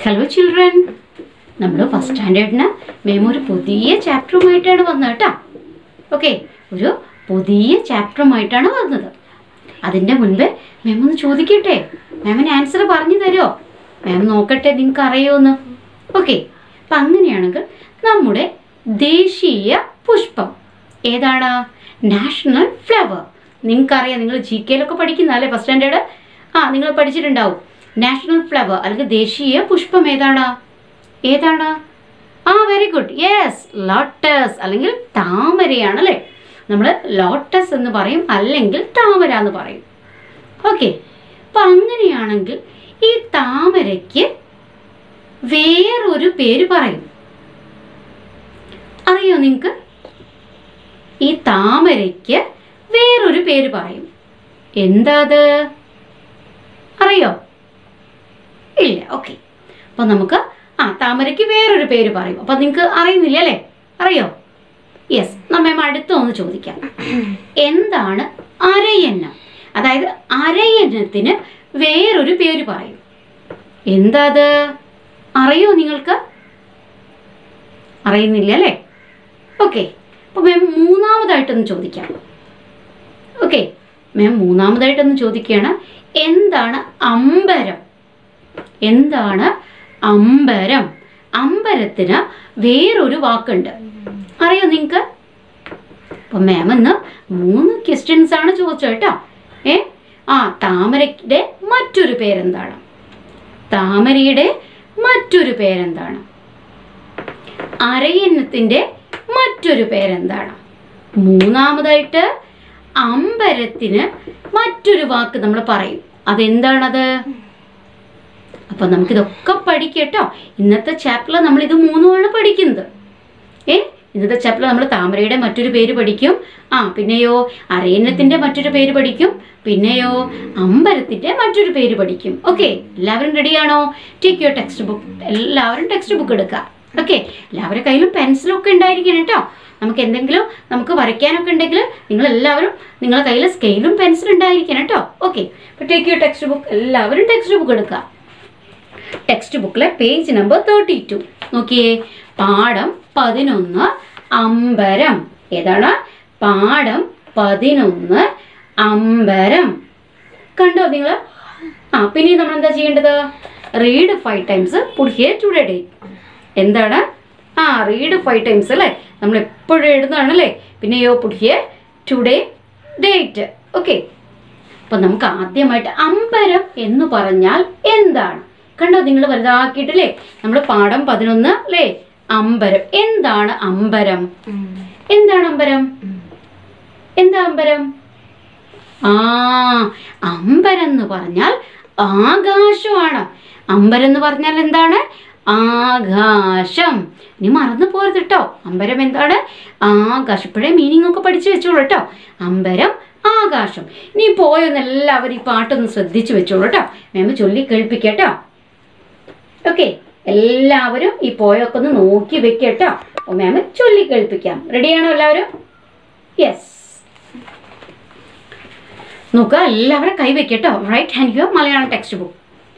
hello children നമ്മൾ first സ്റ്റാൻഡേർഡിന് ma'am ഒരു പുതിയ ചാപ്റ്ററുമായിട്ടാണ് വന്നത് കേട്ടോ ഓക്കെ ഒരു പുതിയ ചാപ്റ്ററുമായിട്ടാണ് വന്നത് അതിൻ്റെ മുൻപ് മാം ഒന്ന് ചോദിക്കട്ടെ മാമിന് ആൻസർ പറഞ്ഞു തരുമോ മാം നോക്കട്ടെ നിങ്ങൾക്ക് അറിയുമെന്ന് ഓക്കെ അപ്പം അങ്ങനെയാണെങ്കിൽ നമ്മുടെ ദേശീയ പുഷ്പം ഏതാണ് നാഷണൽ ഫ്ലവർ നിങ്ങൾക്കറിയാം നിങ്ങൾ ജി കെയിലൊക്കെ പഠിക്കുന്നതല്ലേ ഫസ്റ്റ് സ്റ്റാൻഡേർഡ് ആ നിങ്ങൾ പഠിച്ചിട്ടുണ്ടാവും നാഷണൽ ഫ്ലവർ അല്ലെങ്കിൽ ദേശീയ പുഷ്പം ഏതാണ് ഏതാണ് ആ വെരി ഗുഡ് യെസ് ലോട്ടസ് അല്ലെങ്കിൽ താമരയാണ് അല്ലേ നമ്മൾ ലോട്ടസ് എന്ന് പറയും അല്ലെങ്കിൽ താമര എന്ന് പറയും ഓക്കെ അപ്പം അങ്ങനെയാണെങ്കിൽ ഈ താമരയ്ക്ക് വേറൊരു പേര് പറയും അറിയോ നിങ്ങൾക്ക് ഈ താമരയ്ക്ക് വേറൊരു പേര് പറയും എന്താ അത് അറിയോ ഇല്ല ഓക്കെ അപ്പം നമുക്ക് ആ താമരയ്ക്ക് വേറൊരു പേര് പറയും അപ്പം നിങ്ങൾക്ക് അറിയുന്നില്ല അല്ലേ അറിയോ യെസ് നമ്മെ അടുത്ത ഒന്ന് ചോദിക്കാം എന്താണ് അരയന്നം അതായത് അരയന്നത്തിന് വേറൊരു പേര് പറയും എന്താ അത് അറിയോ നിങ്ങൾക്ക് അറിയുന്നില്ല അല്ലേ ഓക്കെ അപ്പോൾ മാം മൂന്നാമതായിട്ടൊന്ന് ചോദിക്കാം ഓക്കെ മാം മൂന്നാമതായിട്ടൊന്ന് ചോദിക്കുകയാണ് എന്താണ് അമ്പരം എന്താണ് അമ്പരം അമ്പരത്തിന് വേറൊരു വാക്കുണ്ട് അറിയോ നിങ്ങൾക്ക് അപ്പം മാം ഇന്ന് മൂന്ന് ക്വസ്റ്റ്യൻസ് ആണ് ചോദിച്ചത് കേട്ടോ ഏ ആ താമരയുടെ മറ്റൊരു പേരെന്താണ് താമരയുടെ മറ്റൊരു പേരെന്താണ് അരയന്നത്തിൻ്റെ മറ്റൊരു പേരെന്താണ് മൂന്നാമതായിട്ട് അമ്പരത്തിന് മറ്റൊരു വാക്ക് നമ്മൾ പറയും അതെന്താണത് അപ്പം നമുക്കിതൊക്കെ പഠിക്കട്ടോ ഇന്നത്തെ ചാപ്റ്ററിൽ നമ്മൾ ഇത് മൂന്നുമാണ് പഠിക്കുന്നത് ഏ ഇന്നത്തെ ചാപ്റ്ററിൽ നമ്മൾ താമരയുടെ മറ്റൊരു പേര് പഠിക്കും ആ പിന്നെയോ അരയന്നത്തിൻ്റെ മറ്റൊരു പേര് പഠിക്കും പിന്നെയോ അമ്പലത്തിൻ്റെ മറ്റൊരു പേര് പഠിക്കും ഓക്കെ എല്ലാവരും റെഡിയാണോ ടേക്ക് യുവർ ടെക്സ്റ്റ് ബുക്ക് എല്ലാവരും ടെക്സ്റ്റ് ബുക്ക് എടുക്കുക ഓക്കെ എല്ലാവരുടെ കയ്യിലും പെൻസിലൊക്കെ ഉണ്ടായിരിക്കണം കേട്ടോ നമുക്ക് എന്തെങ്കിലും നമുക്ക് വരയ്ക്കാനൊക്കെ ഉണ്ടെങ്കിൽ നിങ്ങൾ എല്ലാവരും നിങ്ങളുടെ കയ്യിൽ സ്കെയിലും പെൻസിലും ഉണ്ടായിരിക്കണം കേട്ടോ ഓക്കെ അപ്പോൾ ടേക്ക് യുവർ ടെക്സ്റ്റ് ബുക്ക് എല്ലാവരും ടെക്സ്റ്റ് ബുക്ക് എടുക്കുക ടെക്സ്റ്റ് ബുക്കിലെ പേജ് നമ്പർ തേർട്ടി ടു നോക്കിയേ പാഠം പതിനൊന്ന് അമ്പരം ഏതാണ് പാഠം പതിനൊന്ന് അമ്പരം കണ്ടോ നിങ്ങൾ ആ പിന്നെ നമ്മൾ എന്താ ചെയ്യേണ്ടത് read five times put here today date എന്താണ് ആ റീഡ് ഫൈവ് ടൈംസ് അല്ലേ നമ്മൾ എപ്പോഴും എഴുതുന്നതാണ് അല്ലേ പിന്നെയോ put here today date okay അപ്പം നമുക്ക് ആദ്യമായിട്ട് അമ്പരം എന്ന് പറഞ്ഞാൽ എന്താണ് കണ്ടോ നിങ്ങൾ വലുതാക്കിയിട്ടില്ലേ നമ്മൾ പാഠം പതിനൊന്ന് അല്ലേ അമ്പരം എന്താണ് അമ്പരം എന്താണ് അമ്പരം എന്താ അമ്പരം ആ അമ്പരം എന്ന് പറഞ്ഞാൽ ആകാശമാണ് അമ്പരം എന്ന് പറഞ്ഞാൽ എന്താണ് ആകാശം ഇനി മറന്നു പോരുത് കേട്ടോ അമ്പരം എന്താണ് ആകാശം ഇപ്പോഴേ മീനിങ് ഒക്കെ പഠിച്ചു വെച്ചോളൂ കേട്ടോ അമ്പരം ആകാശം ഇനി പോയൊന്ന് എല്ലാവരും ഈ പാട്ടൊന്ന് ശ്രദ്ധിച്ചു വെച്ചോളൂ കേട്ടോ മേമ ചൊല്ലി കേൾപ്പിക്കട്ടോ ഓക്കെ എല്ലാവരും ഈ പോയൊക്കെ ഒന്ന് നോക്കി വെക്കട്ടോ അപ്പോൾ മാം ചൊല്ലി കേൾപ്പിക്കാം റെഡിയാണോ എല്ലാവരും യെസ് നോക്കുക എല്ലാവരും കൈവയ്ക്കട്ടോ right hand your Malayalam text book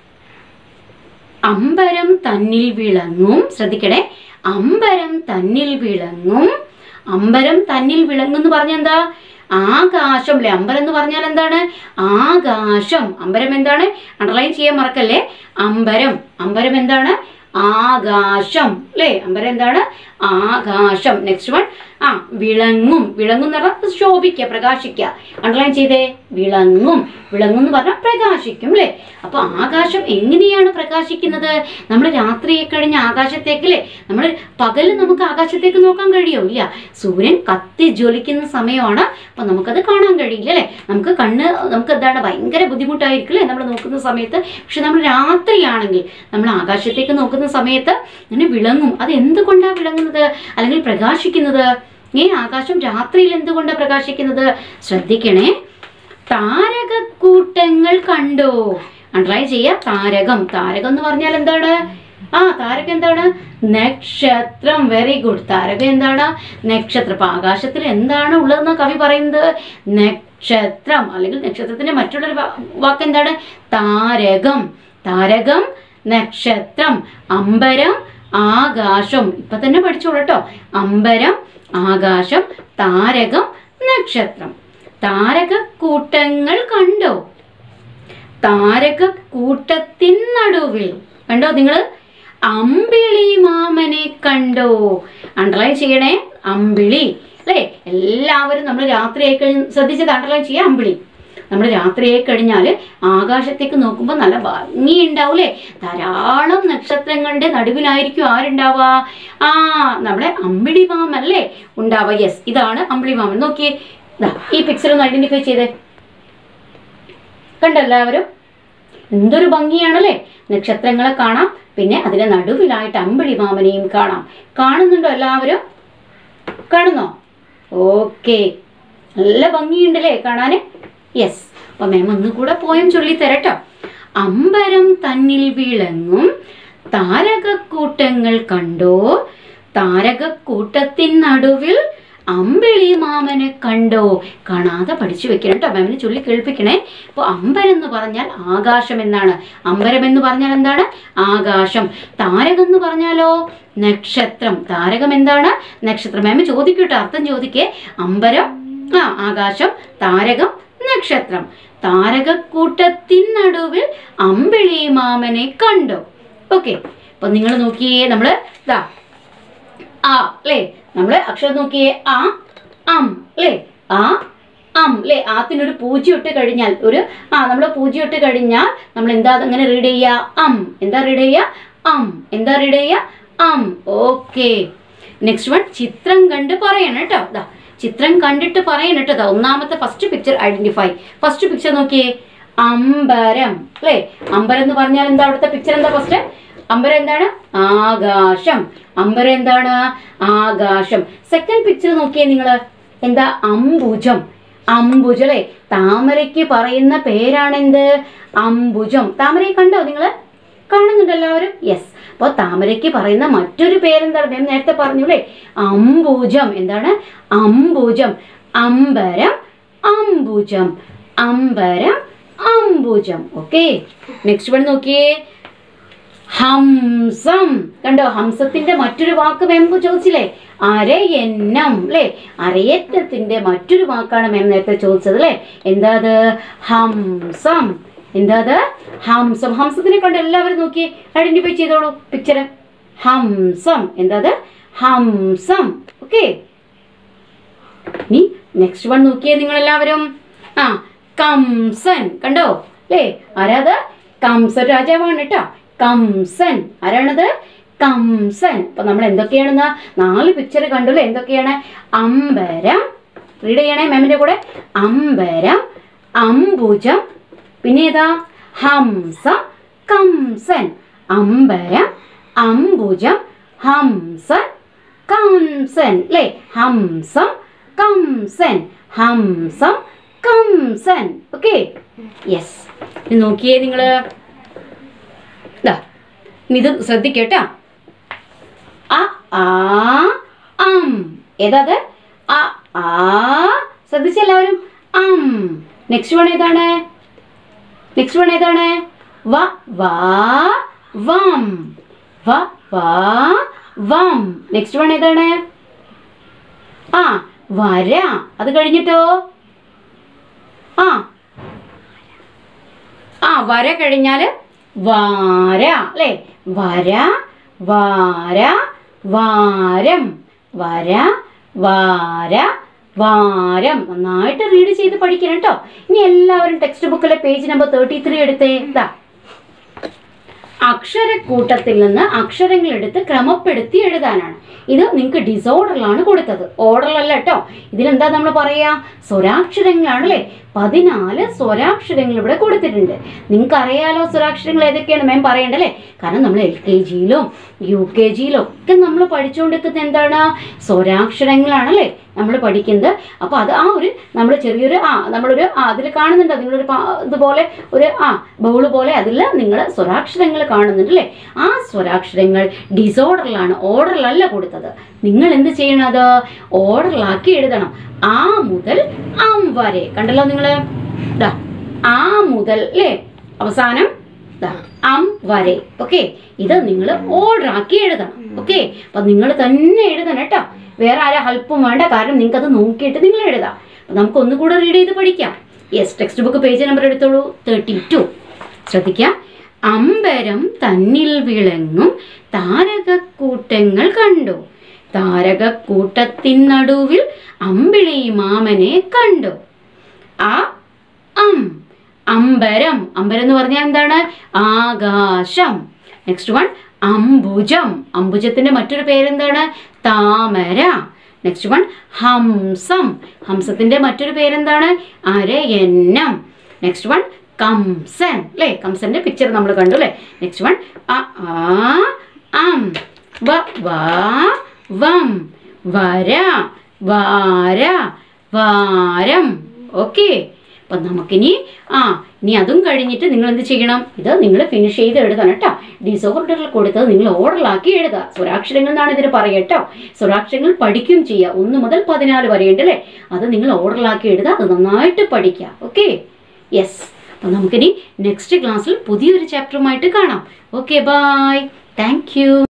അമ്പരം തന്നിൽ വിളങ്ങും ശ്രദ്ധിക്കണേ അമ്പരം തന്നിൽ വിളങ്ങും അമ്പരം തന്നിൽ വിളങ്ങും എന്ന് പറഞ്ഞാൽ എന്താ ആകാശം അല്ലേ അമ്പരം എന്ന് പറഞ്ഞാൽ എന്താണ് ആകാശം അമ്പരം എന്താണ് അണ്ടർലൈൻ ചെയ്യാൻ മറക്കല്ലേ അമ്പരം അമ്പരം എന്താണ് ആകാശം അല്ലേ അമ്പരം എന്താണ് ആകാശം നെക്സ്റ്റ് വൺ ആ വിളങ്ങും വിളങ്ങും എന്ന് പറഞ്ഞാൽ ശോഭിക്കുക പ്രകാശിക്കുക അണ്ടർലൈൻ ചെയ്തേ വിളങ്ങും വിളങ്ങും എന്ന് പറഞ്ഞാൽ പ്രകാശിക്കും അല്ലേ അപ്പോൾ ആകാശം എങ്ങനെയാണ് പ്രകാശിക്കുന്നത് നമ്മൾ രാത്രി കഴിഞ്ഞ ആകാശത്തേക്കല്ലേ നമ്മൾ പകൽ നമുക്ക് ആകാശത്തേക്ക് നോക്കാൻ കഴിയോ ഇല്ല സൂര്യൻ കത്തി ജ്വലിക്കുന്ന സമയമാണ് അപ്പം നമുക്കത് കാണാൻ കഴിയില്ല അല്ലേ നമുക്ക് കണ്ണ് നമുക്ക് എന്താണ് ഭയങ്കര ബുദ്ധിമുട്ടായിരിക്കും അല്ലേ നമ്മൾ നോക്കുന്ന സമയത്ത് പക്ഷെ നമ്മൾ രാത്രിയാണെങ്കിൽ നമ്മൾ ആകാശത്തേക്ക് നോക്കുന്ന സമയത്ത് ഇങ്ങനെ വിളങ്ങും അത് എന്തുകൊണ്ടാണ് വിളങ്ങുന്നത് അല്ലെങ്കിൽ പ്രകാശിക്കുന്നത് ഈ ആകാശം രാത്രിയിൽ എന്തുകൊണ്ടാണ് പ്രകാശിക്കുന്നത് ശ്രദ്ധിക്കണേ താരകക്കൂട്ടങ്ങൾ കണ്ടോ അണ്ടർലൈൻ ചെയ്യുക താരകം താരകം എന്ന് പറഞ്ഞാൽ എന്താണ് ആ താരകം എന്താണ് നക്ഷത്രം വെരി ഗുഡ് താരകം എന്താണ് നക്ഷത്രം അപ്പൊ ആകാശത്തിൽ എന്താണ് ഉള്ളതെന്ന് കവി പറയുന്നത് നക്ഷത്രം അല്ലെങ്കിൽ നക്ഷത്രത്തിന്റെ മറ്റുള്ളൊരു വാ- വാക്ക് എന്താണ് താരകം താരകം നക്ഷത്രം അമ്പരം ആകാശം ഇപ്പൊ തന്നെ പഠിച്ചോളൂ കേട്ടോ അമ്പരം ആകാശം താരകം നക്ഷത്രം താരക കൂട്ടങ്ങൾ കണ്ടോ താരക കൂട്ടത്തിൻ നടുവിൽ കണ്ടോ നിങ്ങൾ അമ്പിളി മാമനെ കണ്ടോ അണ്ടർലൈൻ ചെയ്യണേ അമ്പിളി അല്ലേ എല്ലാവരും നമ്മൾ രാത്രിയായി കഴിഞ്ഞ് ശ്രദ്ധിച്ചത് അണ്ടർലൈൻ ചെയ്യാം അമ്പിളി നമ്മൾ രാത്രിയായി കഴിഞ്ഞാൽ ആകാശത്തേക്ക് നോക്കുമ്പോൾ നല്ല ഭംഗിയുണ്ടാവും അല്ലേ ധാരാളം നക്ഷത്രങ്ങളുടെ നടുവിലായിരിക്കും ആരുണ്ടാവുക ആ നമ്മുടെ അമ്പിളി മാമല്ലേ ഉണ്ടാവുക യെസ് ഇതാണ് അമ്പിളി മാമൻ നോക്കിയേ ദാ, ഈ പിക്ചർ ഒന്ന് ഐഡന്റിഫൈ ചെയ്തേ കണ്ടോ എല്ലാവരും എന്തൊരു ഭംഗിയാണല്ലേ നക്ഷത്രങ്ങളെ കാണാം പിന്നെ അതിന്റെ നടുവിലായിട്ട് അമ്പിളി മാമനെയും കാണാം കാണുന്നുണ്ടോ എല്ലാവരും കാണുന്നോ ഓക്കെ നല്ല ഭംഗിയുണ്ടല്ലേ കാണാന് യെസ് അപ്പൊ മാം ഒന്നുകൂടെ പോയം ചൊല്ലി തരട്ടോ അമ്പരം തന്നിൽ വിളങ്ങും താരകക്കൂട്ടങ്ങൾ കണ്ടോ താരകക്കൂട്ടത്തിൻ നടുവിൽ അമ്പിളി മാമനെ കണ്ടോ കാണാതെ പഠിച്ചു വെക്കണം കേട്ടോ മാമിനെ ചൊല്ലി കേൾപ്പിക്കണേ അപ്പോൾ അമ്പരം എന്ന് പറഞ്ഞാൽ ആകാശം എന്നാണ് അമ്പരം എന്ന് പറഞ്ഞാൽ എന്താണ് ആകാശം താരകം എന്ന് പറഞ്ഞാലോ നക്ഷത്രം താരകം എന്താണ് നക്ഷത്രം മാം ചോദിക്കട്ടോ അർത്ഥം ചോദിക്കേ അമ്പരം ആ ആകാശം താരകം നക്ഷത്രം താരകക്കൂട്ടത്തിൻ നടുവിൽ അമ്പിളി മാമനെ കണ്ടോ ഓക്കെ അപ്പൊ നിങ്ങൾ നോക്കിയേ നമ്മള് ഇതാ ആ അല്ലേ നമ്മള് അക്ഷരം നോക്കിയേ ആ അം അല്ലേ ആ അം അല്ലേ ആത്തിനൊരു പൂജ്യം ഇട്ട് കഴിഞ്ഞാൽ ഒരു ആ നമ്മൾ പൂജ്യം ഇട്ട് കഴിഞ്ഞാൽ നമ്മൾ എന്താ അങ്ങനെ റീഡ് ചെയ്യുക അം എന്താ റീഡ് ചെയ്യുക അം എന്താ റീഡ് ചെയ്യുക അം ഓക്കെ നെക്സ്റ്റ് വൺ ചിത്രം കണ്ട് പറയണം കേട്ടോ ദാ ചിത്രം കണ്ടിട്ട് പറയണം കേട്ടോ ദാ ഒന്നാമത്തെ first picture identify first picture നോക്കിയേ അമ്പരം അല്ലേ അമ്പരം എന്ന് പറഞ്ഞാൽ എന്താ അവിടുത്തെ പിക്ചർ എന്താ ഫസ്റ്റ് അമ്പരം എന്താണ് ആകാശം അമ്പരം എന്താണ് ആകാശം സെക്കൻഡ് പിക്ചർ നോക്കിയേ നിങ്ങൾ എന്താ അംബുജം അംബുജം അല്ലേ താമരയ്ക്ക് പറയുന്ന പേരാണെന്ത് അംബുജം താമരയെ കണ്ടോ നിങ്ങൾ കാണുന്നുണ്ട് എല്ലാവരും യെസ് അപ്പോൾ താമരയ്ക്ക് പറയുന്ന മറ്റൊരു പേരെന്താണ് ഞാൻ നേരത്തെ പറഞ്ഞു അല്ലേ അംബുജം എന്താണ് അംബുജം അമ്പരം അംബുജം അമ്പരം അംബുജം ഓക്കെ നെക്സ്റ്റ് വൺ നോക്കിയേ ഹംസം കണ്ടോ ഹംസത്തിന്റെ മറ്റൊരു വാക്ക് മേം ചോദിച്ചില്ലേ അരയന്നം അല്ലേ അരയറ്റത്തിന്റെ മറ്റൊരു വാക്കാണ് മേം നേരത്തെ ചോദിച്ചത് അല്ലേ എന്താ അത് ഹംസം എന്താ അത് ഹംസം ഹംസത്തിനെ കണ്ട് എല്ലാവരും നോക്കി ഐഡന്റിഫൈ ചെയ്തോളൂ പിക്ചർ ഹംസം എന്താ അത് ഹംസം ഓക്കെ ഇനി നെക്സ്റ്റ് വൺ നോക്കിയേ നിങ്ങൾ എല്ലാവരും ആ കംസൻ കണ്ടോ അല്ലേ ആരാത് കംസൻ രാജാവാണ് കേട്ടോ കംസൻ ആരാണത് കംസൻ അപ്പൊ നമ്മൾ എന്തൊക്കെയാണെന്ന് നാല് പിക്ചർ കണ്ടല്ലോ എന്തൊക്കെയാണ് അമ്പരം റീഡ് ചെയ്യണേ മാമിന്റെ കൂടെ അമ്പരം അംബുജം പിന്നെ ഏതാ ഹംസം കംസൻ അമ്പരം അംബുജം ഹംസൻ കംസൻ അല്ലേ ഹംസം കംസൻ ഹംസം കംസൻ ഓക്കെ യെസ് നോക്കിയേ നിങ്ങള് ദാ, ഇനി ഇത് ശ്രദ്ധിക്കട്ടാ അ ആ അം ഏതാത് അ ആ ശ്രദ്ധിച്ച എല്ലാവരും അം നെക്സ്റ്റ് വൺ ഏതാണ് നെക്സ്റ്റ് വൺ ഏതാണ് വ വാ വം വ വാ വം നെക്സ്റ്റ് വൺ ഏതാണ് ആ വര അത് കഴിഞ്ഞിട്ടോ ആ ആ വര കഴിഞ്ഞാല് വാര അല്ലേ വര വാര വാരം വര വാര വാരം നന്നായിട്ട് റീഡ് ചെയ്ത് പഠിക്കണം കേട്ടോ ഇനി എല്ലാവരും ടെക്സ്റ്റ് ബുക്കിലെ പേജ് നമ്പർ തേർട്ടി ത്രീ എടുത്തേ ഇതാ അക്ഷരക്കൂട്ടത്തിൽ നിന്ന് അക്ഷരങ്ങൾ എടുത്ത് ക്രമപ്പെടുത്തി എഴുതാനാണ് ഇത് നിങ്ങൾക്ക് ഡിസോർഡറിലാണ് കൊടുത്തത് ഓർഡറിലല്ല കേട്ടോ ഇതിലെന്താ നമ്മൾ പറയാ സ്വരാക്ഷരങ്ങളാണ് അല്ലേ പതിനാല് സ്വരാക്ഷരങ്ങൾ ഇവിടെ കൊടുത്തിട്ടുണ്ട് നിങ്ങൾക്ക് അറിയാലോ സ്വരാക്ഷരങ്ങൾ ഏതൊക്കെയാണ് മാം പറയണ്ടല്ലേ കാരണം നമ്മൾ എൽ കെ ജിയിലും യു കെ ജിയിലും ഒക്കെ നമ്മൾ പഠിച്ചുകൊണ്ടിരിക്കുന്നത് എന്താണ് സ്വരാക്ഷരങ്ങളാണല്ലേ നമ്മൾ പഠിക്കുന്നത് അപ്പോൾ അത് ആ ഒരു നമ്മൾ ചെറിയൊരു ആ നമ്മളൊരു ആ അതിൽ കാണുന്നുണ്ട് നിങ്ങളൊരു പാ- ഇതുപോലെ ഒരു ആ ബൗള് പോലെ അതിൽ നിങ്ങൾ സ്വരാക്ഷരങ്ങൾ കാണുന്നുണ്ട് അല്ലേ ആ സ്വരാക്ഷരങ്ങൾ ഡിസോർഡറിലാണ് ഓർഡറിലല്ല കൊടുത്തത് നിങ്ങൾ എന്ത് ചെയ്യണത് ഓർഡറിലാക്കി എഴുതണം ആ മുതൽ അം വരെ കണ്ടല്ലോ നിങ്ങൾ ആ മുതൽ അല്ലേ അവസാനം ദാ, അം വരെ ഓക്കെ ഇത് നിങ്ങൾ ഓർഡർ ആക്കി എഴുതണം ഓക്കെ അപ്പൊ നിങ്ങൾ തന്നെ എഴുതണം കേട്ടോ വേറെ ആരും ഹെൽപ്പും വേണ്ട കാരണം നിങ്ങൾക്ക് അത് നോക്കിയിട്ട് നിങ്ങൾ എഴുതാം അപ്പൊ നമുക്ക് ഒന്നുകൂടെ റീഡ് ചെയ്ത് പഠിക്കാം yes text book page number എടുത്തോളൂ തേർട്ടി ടു ശ്രദ്ധിക്കാം അമ്പരം തന്നിൽ വിളങ്ങും താരകക്കൂട്ടങ്ങൾ കണ്ടു താരകക്കൂട്ടത്തിൻ നടുവിൽ അമ്പിളി മാമനെ കണ്ടു ആ അം അമ്പരം അമ്പരം എന്ന് പറഞ്ഞാൽ എന്താണ് ആകാശം നെക്സ്റ്റ് വൺ അംബുജം അംബുജത്തിന്റെ മറ്റൊരു പേരെന്താണ് താമര നെക്സ്റ്റ് വൺ ഹംസം ഹംസത്തിന്റെ മറ്റൊരു പേരെന്താണ് അരയന്നം നെക്സ്റ്റ് വൺ കംസൻ അല്ലേ കംസന്റെ പിക്ചർ നമ്മൾ കണ്ടു അല്ലേ നെക്സ്റ്റ് വൺ അ ആ അം വ വാ വം വര വാര വാരം ഓക്കെ അപ്പം നമുക്കിനി ആ ഇനി അതും കഴിഞ്ഞിട്ട് നിങ്ങൾ എന്ത് ചെയ്യണം ഇത് നിങ്ങൾ ഫിനിഷ് ചെയ്ത് എഴുതണം കേട്ടോ ഡിസോർഡറിൽ കൊടുത്തത് നിങ്ങൾ ഓർഡറിലാക്കി എഴുതുക സ്വരാക്ഷരങ്ങൾ എന്നാണ് ഇതിന് പറയുക കേട്ടോ സ്വരാക്ഷരങ്ങൾ പഠിക്കുകയും ചെയ്യുക ഒന്ന് മുതൽ പതിനാല് വരെയുണ്ട് അല്ലേ അത് നിങ്ങൾ ഓർഡറിലാക്കി എഴുതുക അത് നന്നായിട്ട് പഠിക്കുക ഓക്കെ യെസ് അപ്പം നമുക്കിനി നെക്സ്റ്റ് ക്ലാസ്സിൽ പുതിയൊരു ചാപ്റ്ററുമായിട്ട് കാണാം ഓക്കെ ബായ് താങ്ക് യു